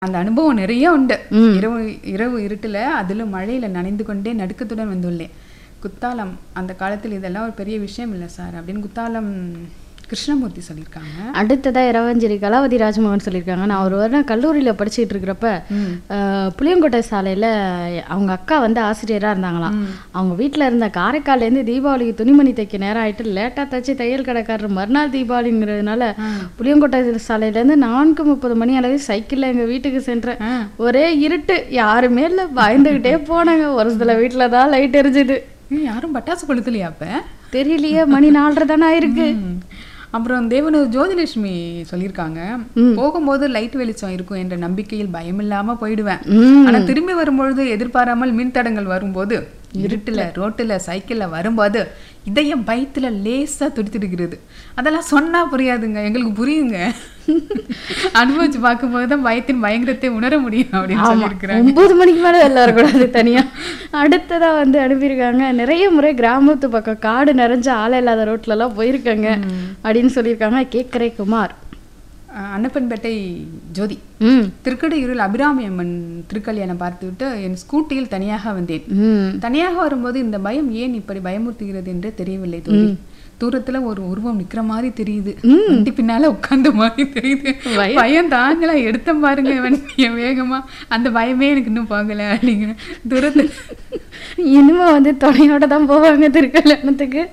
அந்த அனுபவம் நிறைய உண்டு ம். இரவு இரவு இருட்டுல அதுல மழையில நனைந்து கொண்டே நடுக்கத்துடன் வந்துள்ளேன் குத்தாலம் அந்த காலத்தில் இதெல்லாம் ஒரு பெரிய விஷயம் இல்லை சார் அப்படின்னு குத்தாலம் கிருஷ்ணமூர்த்தி சொல்லியிருக்காங்க அடுத்ததா இரவஞ்சேரி கலாவதி ராஜமோகன் சொல்லியிருக்காங்க நான் ஒரு வருடம் கல்லூரியில படிச்சுட்டு இருக்கிறப்ப ம். அஹ், புளியங்கோட்டை சாலையில அவங்க அக்கா வந்து ஆசிரியரா இருந்தாங்களாம் அவங்க வீட்ல இருந்த காரைக்கால்ல இருந்து தீபாவளிக்கு துணிமணி தைக்க நேரம் ஆயிட்டு லேட்டா தச்சு தையல் கடைக்காரர் மறுநாள் தீபாவளிங்கிறதுனால புளியங்கோட்டை சாலையில இருந்து நான்கு முப்பது மணி அளவு சைக்கிள்ல எங்க வீட்டுக்கு சென்றேன் ஆ. ஒரே இருட்டு யாருமே இல்ல பயந்துகிட்டே போனாங்க ஒரு சில வீட்டுல தான் லைட் எரிஞ்சுது ஏய், யாரும் பட்டாசு கொளுத்தலையா அப்ப தெரியலையே மணி நாலரை தானே ஆயிருக்கு ம். அப்புறம் தேவனூர் ஜோதிலட்சுமி சொல்லியிருக்காங்க போகும்போது லைட் வெளிச்சம் இருக்கும் என்ற நம்பிக்கையில் பயமில்லாம போயிடுவேன் ம். ஆனா திரும்பி வரும்பொழுது எதிர்பாராமல் மின் தடங்கள் வரும்போது இருட்டுல ரோட்டுல சைக்கிள்ல வரும்போது இதயம் பயத்துல லேசா துடித்துடுகிறது அதெல்லாம் சொன்னா புரியாதுங்க எங்களுக்கு புரியுங்க அனுபவிச்சு பார்க்கும்போது தான் பயத்தின் பயங்கரத்தை உணர முடியும் அப்படின்னு சொல்லியிருக்கிறாங்க ஒன்பது மணிக்கு மேல வெளில வரக்கூடாது தனியா அடுத்ததா வந்து அனுப்பியிருக்காங்க நிறைய முறை கிராமத்து பக்கம் காடு நிறைஞ்ச ஆளே இல்லாத ரோட்ல எல்லாம் போயிருக்காங்க அப்படின்னு சொல்லியிருக்காங்க கேக்கரை குமார் அஹ் அன்னப்பன்பேட்டை ஜோதி ம் திருக்கடையூரில் அபிராமி அம்மன் திருக்கல்யாணம் பார்த்துவிட்டு என் ஸ்கூட்டியில் தனியாக வந்தேன் ம் தனியாக வரும்போது இந்த பயம் ஏன் இப்படி பயமுறுத்துகிறது என்று தெரியவில்லை தோழி தூரத்துல ஒரு உருவம் நிக்கிற மாதிரி தெரியுது வண்டி பின்னால உட்கார்ந்த மாதிரி தெரியுது பயம். பயம் தாங்கல எடுத்த பாருங்க வண்டிய வேகமா அந்த பயமே எனக்கு இன்னும் போகல அப்படிங்கிற தூரத்துல இனிமே வந்து துணையோட தான் போவாங்க திருக்கல்யாணத்துக்கு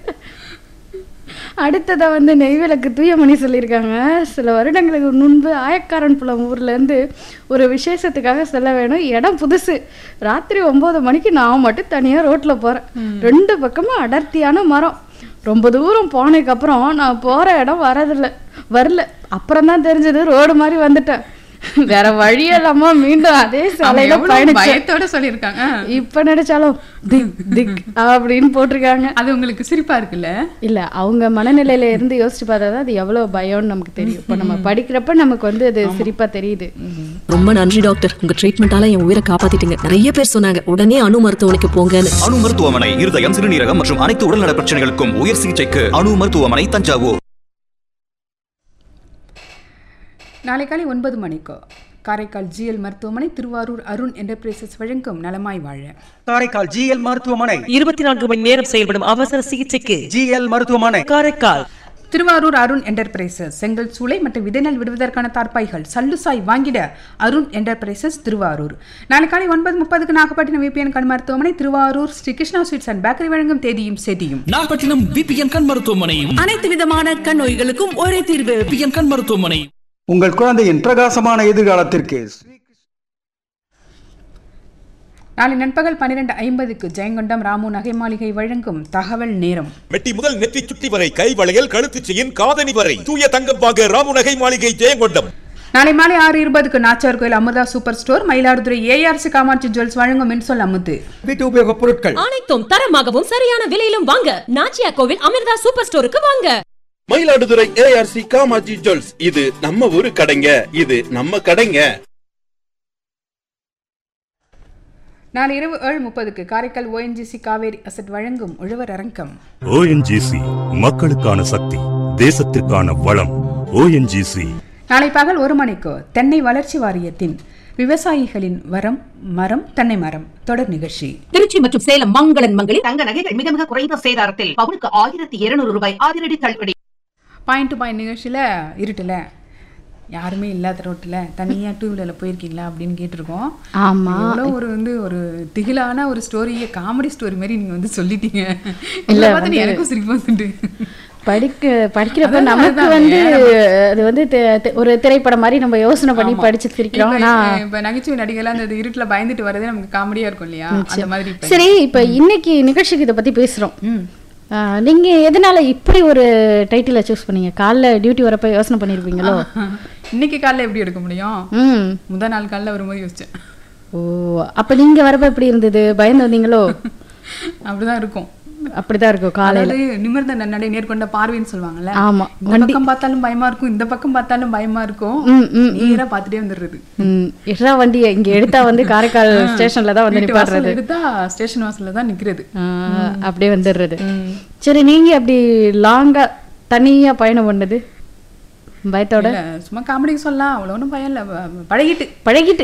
அடுத்ததா வந்து நெய்விளக்கு தூயமணி சொல்லியிருக்காங்க சில வருடங்களுக்கு முன்பு ஆயக்காரன் புலம் ஊர்ல இருந்து ஒரு விசேஷத்துக்காக செல்ல வேணும் இடம் புதுசு ராத்திரி ஒன்பது மணிக்கு நான் மட்டும் தனியா ரோட்ல போறேன் ரெண்டு பக்கமும் அடர்த்தியான மரம் ரொம்ப தூரம் போனதுக்கு அப்புறம் நான் போற இடம் வரதில்ல வரல அப்புறம் தான் தெரிஞ்சது ரோடு மாதிரி வந்துட்டேன் வேற வழி இல்லாம மீண்டும் அதே அவங்க சாலையில எவ்வளவு பயணிச்சேன் பயத்தோட சொல்லியிருக்காங்க இப்ப நினைச்சாலும் திக் திக் அப்படின்னு போட்டிருக்காங்க அது உங்களுக்கு சிரிப்பா இருக்குல்ல இல்ல அவங்க மனநிலையில இருந்து யோசிச்சு பார்த்தா தான் அது எவ்வளவு பயம்னு நமக்கு தெரியும் இப்ப நம்ம படிக்கிறப்ப நமக்கு வந்து அது சிரிப்பா தெரியுது ரொம்ப நன்றி டாக்டர் உங்க ட்ரீட்மெண்டால என் உயிரை காப்பாத்திட்டீங்க நிறைய பேர் சொன்னாங்க உடனே அணு மருத்துவமனைக்கு போங்கன்னு அணு மருத்துவமனை இருதயம் சிறுநீரகம் மற்றும் அனைத்து உடல்நல பிரச்சனைகளுக்கும் உயர் சிகிச்சைக்கு அணு மருத்துவமனை தஞ்சாவூர் நாளை காலை ஒன்பது மணிக்கு காரைக்கால் ஜிஎல் மருத்துவமனை திருவாரூர் அருண் என்டர்பிரைசஸ் வழங்கும் நலமாய் வாழ காரைக்கால் ஜிஎல் மருத்துவமனை இருபத்தி நான்கு மணி நேரம் செயல்படும் அவசர சிகிச்சைக்கு ஜிஎல் மருத்துவமனை காரைக்கால் திருவாரூர் அருண் என்டர்பிரைசஸ் செங்கல் சூளை மற்றும் விதைநெல் விடுவதற்கான தார்ப்பாய்கள் சல்லுசாய் வாங்கிட அருண் என்டர்பிரைசஸ் திருவாரூர் நாளை காலை ஒன்பது முப்பதுக்கு நாகப்பட்டினம் விபிஎன் கண் மருத்துவமனை Thiruvarur Sri Krishna sweets and bakery வழங்கும் தேதியும் செய்தியும் நாகப்பட்டினம் பிபிஎன் கண் மருத்துவமனையும் அனைத்து விதமான கண் நோய்களுக்கும் ஒரே தீர்வு பிபிஎன் கண் மருத்துவமனை உங்கள் குழந்தையின் பிரகாசமான எதிர்காலத்திற்கு நாளை நண்பகல் பன்னிரெண்டு ஐம்பதுக்கு ஜெயங்கொண்டம் ராமு நகை மாளிகை வழங்கும் தகவல் நேரம் மெட்டி முதல் நெற்றி சுட்டி வரை கை வளையல் கழுத்து செயின் காதணி வரை தூய தங்கம் வாங்க ராமுநகை மாளிகை ஜெயங்கொண்டம் நாளை மாலை ஆறு இருபதுக்கு Nachiar Koil Amudha super store Mayiladuthurai ARC Kamatchi jewels வழங்கும் மின்சொல் அமுத்து வீட்டு உபயோகப் பொருட்கள் அனைத்தும் தரமாகவும் சரியான விலையிலும் வாங்க நாச்சியா கோவில் அமிர்தா சூப்பர் ஸ்டோருக்கு வாங்க மயிலாடுதுறை ஏஆர்சி காமாஜி ஜுவல்ஸ் இது நம்ம ஊரு கடைங்க இது நம்ம கடைங்க நாளை இரவு ஏழு முப்பதுக்கு காரைக்கால் ஓஎன்ஜிசி காவேரி அசட் வழங்கும் உழவர் அரங்கம் ஓஎன்ஜிசி மக்களுக்கான சக்தி தேசத்திற்கான வளம் ஓஎன்ஜிசி நாளை பகல் ஒரு மணிக்கு தென்னை வளர்ச்சி வாரியத்தின் விவசாயிகளின் வரம் மரம் தென்னை மரம் தொடர் நிகழ்ச்சி திருச்சி மற்றும் சேலம் மங்களன் மங்களில் தங்க நகைகள் மிக மிக குறைந்த சேதாரத்தில் பவுனுக்கு ஆயிரத்தி இருநூறு ரூபாய் அதிரடி தள்ளுபடி பாயிண்ட் டு பாயிண்ட் நிகழ்ச்சியில் இருட்டில் யாருமே இல்லாத ரோட்டில் தனியாக டூ வீலரில் போயிருக்கீங்களா அப்படின்னு கேட்டிருக்கோம் ஆமா எவ்வளோ ஒரு வந்து ஒரு திகிலான ஒரு ஸ்டோரியை காமெடி ஸ்டோரி மாதிரி நீங்கள் வந்து சொல்லிட்டீங்க இல்ல, இல்லை பார்த்து வந்து- எனக்கும் சிரிப்பு வந்துட்டு படிக்க படிக்கிறப்ப அதான் நமக்கு அதுதான் வந்து ஏன் அது வந்து தெ- தெ- ஒரு திரைப்படம் மாதிரி நம்ம யோசனை பண்ணி ஆமா. படிச்சு சிரிக்கிறோம் இப்ப, ஆனா அஹ், இப்ப நகைச்சுவை நடிகர்லாம் அந்த இருட்டுல பயந்துட்டு வரதே நமக்கு காமெடியா இருக்கும் இல்லையா அந்த மாதிரி இப்ப- சரி இப்ப இன்னைக்கு நிகழ்ச்சிக்கு இதை பத்தி பேசுறோம் ம். ஆஹ், நீங்க எதனால இப்படி ஒரு டைட்டில சூஸ் பண்ணீங்க காலைல டியூட்டி வரப்ப யோசனை பண்ணிருப்பீங்களோ இன்னைக்கு காலைல எப்படி எடுக்க முடியும் ம் முத நாள் காலைல வரும்போது யோசிச்சேன் ஓ அப்ப நீங்க வரப்ப எப்படி இருந்தது பயந்து வந்தீங்களோ அப்படிதான் இருக்கும் அப்படிதான் இருக்கும் காலையில அதாவது நிமிர்ந்த நன்னடை நேர்கொண்ட பார்வைன்னு சொல்லுவாங்கல்ல ஆமா இந்த பக்கம் பார்த்தாலும் பயமா இருக்கும் இந்த பக்கம் பார்த்தாலும் பயமா இருக்கும் ம், ம், நேரா பார்த்துட்டே வந்துடுறது ம் எட்ரா வண்டியை இங்க எடுத்தா வந்து காரைக்கால் ஸ்டேஷன்ல தான் வந்து வீட்டு வாசல்ல நிப்பாடுறது எடுத்தா ஸ்டேஷன் வாசல்ல தான் நிக்கிறது ஆஹ், அப்படியே வந்துடுறது சரி நீங்க அப்படி லாங்கா தனியா பயணம் பண்ணது பயத்தோட இல்ல, சும்மா காமெடி சொல்லலாம் அவ்வளோ ஒன்றும் பயம் இல்ல ப- பழகிட்டு பழகிட்டு